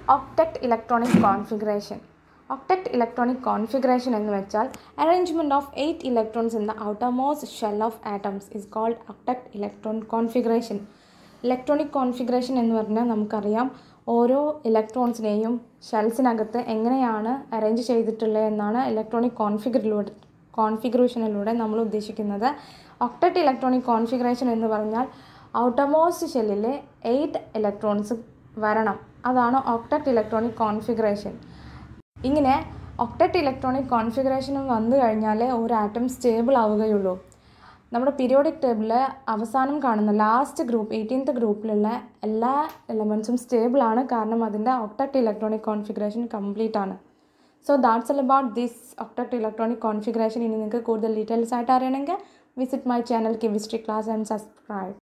octet electronic configuration octet electronic configuration എന്ന് വെച്ചാൽ arrangement of eight electrons in the outermost shell of atoms is called octet electron configuration electronic configuration എന്ന് പറഞ്ഞാൽ നമുക്കറിയാം ഓരോ ഇലക്ട്രോൺസിനെയും ഷെൽസിനകത്ത് എങ്ങനെയാണ് arrange ചെയ്തിട്ടുള്ളത് എന്നാണ് ഇലക്ട്രോണിക് കോൺഫിഗറിലൂടെ കോൺഫിഗറേഷനിലൂടെ നമ്മൾ ഉദ്ദേശിക്കുന്നത് ഒക്ടക്ട് ഇലക്ട്രോണിക് കോൺഫിഗറേഷൻ എന്ന് പറഞ്ഞാൽ ഔട്ടർമോസ്റ്റ് ഷെല്ലിൽ എയ്റ്റ് ഇലക്ട്രോൺസ് വരണം അതാണ് ഒക്ടക്ട് ഇലക്ട്രോണിക് കോൺഫിഗറേഷൻ ഇങ്ങനെ ഒക്ടക്ട് ഇലക്ട്രോണിക് കോൺഫിഗറേഷനും വന്നു കഴിഞ്ഞാൽ ഒരു ആറ്റം സ്റ്റേബിൾ ആവുകയുള്ളൂ നമ്മുടെ പീരിയോഡിക് ടേബിളിൽ അവസാനം കാണുന്ന ലാസ്റ്റ് ഗ്രൂപ്പ് എയ്റ്റീൻത്ത് ഗ്രൂപ്പിലുള്ള എല്ലാ എലമെൻസും സ്റ്റേബിൾ ആണ് കാരണം അതിൻ്റെ ഒക്ടക്ട് ഇലക്ട്രോണിക് കോൺഫിഗറേഷൻ കംപ്ലീറ്റ് ആണ് so that's all about this octet electronic configuration ഇനി നിങ്ങൾക്ക് കൂടുതൽ ഡീറ്റെയിൽസ് ആയിട്ട് അറിയണമെങ്കിൽ visit my channel chemistry class and subscribe